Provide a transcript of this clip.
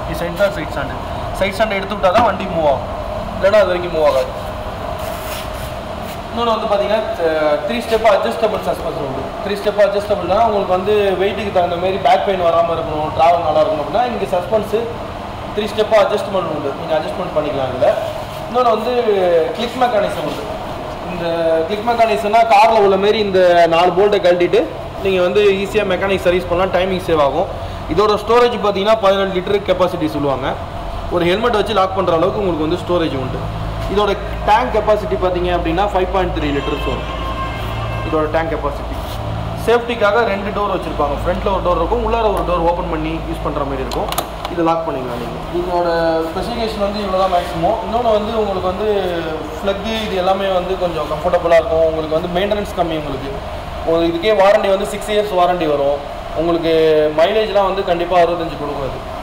இது sensor side stand side stand எடுத்து விட்டா தான் வண்டி மூவ் ஆகும் இல்லைன்னா அது வரைக்கும் மூவ் ஆகாது இன்னொன்று வந்து பார்த்தீங்கன்னா த்ரீ ஸ்டெப் அட்ஜஸ்டபிள் சஸ்பென்ஷன் உண்டு த்ரீ ஸ்டெப் அட்ஜஸ்டபிள்னா உங்களுக்கு வந்து வெயிட்டுக்கு தகுந்த மாதிரி பேக் பெயின் வராமல் இருக்கணும் ட்ராவல் நல்லா இருக்கணும் அப்படின்னா இங்கே சஸ்பென்ஸு த்ரீ ஸ்டெப்பாக அட்ஜஸ்ட்மெண்ட் உண்டு நீங்கள் அட்ஜஸ்ட்மெண்ட் பண்ணிக்கலாம் இதில் இன்னொன்று வந்து கிளிக் மெக்கானிசம் உண்டு இந்த கிளிக் மெக்கானிசம்னா காரில் உள்ள மாரி இந்த நாலு போல்ட்டை கழட்டிட்டு நீங்கள் வந்து ஈஸியாக மெக்கானிக் சர்வீஸ் பண்ணலாம் டைமிங் சேவ் ஆகும் இதோட ஸ்டோரேஜ் பார்த்தீங்கன்னா பதினெட்டு லிட்டர் கெப்பாசிட்டி சொல்லுவாங்க ஒரு ஹெல்மெட் வச்சு லாக் பண்ணுற அளவுக்கு உங்களுக்கு வந்து ஸ்டோரேஜ் உண்டு இதோட டேங்க் கெப்பாசிட்டி பார்த்தீங்க அப்படின்னா ஃபைவ் பாயிண்ட் த்ரீ லிட்டர்ஸ் வரும் இதோட டேங்க் கெப்பாசிட்டி சேஃப்டிக்காக ரெண்டு டோர் வச்சுருப்பாங்க ஃப்ரண்ட்டில் ஒரு டோர் இருக்கும் உள்ளார ஒரு டோர் ஓப்பன் பண்ணி யூஸ் பண்ணுற மாதிரி இருக்கும் இது லாக் பண்ணிக்கலாம் நீங்கள் இதோட ஸ்பெசிஃபிகேஷன் வந்து இவ்வளோ தான் மேக்ஸிமம் இன்னொன்று வந்து உங்களுக்கு வந்து ஃப்ளக்கு இது எல்லாமே வந்து கொஞ்சம் கம்ஃபர்டபுளாக இருக்கும் உங்களுக்கு வந்து மெயின்டெனன்ஸ் கம்மி உங்களுக்கு ஒரு இதுக்கே வாரண்டி வந்து சிக்ஸ் இயர்ஸ் வாரண்டி வரும் உங்களுக்கு மைலேஜ்லாம் வந்து கண்டிப்பாக அறுபத்தஞ்சு கொடுக்கும் அது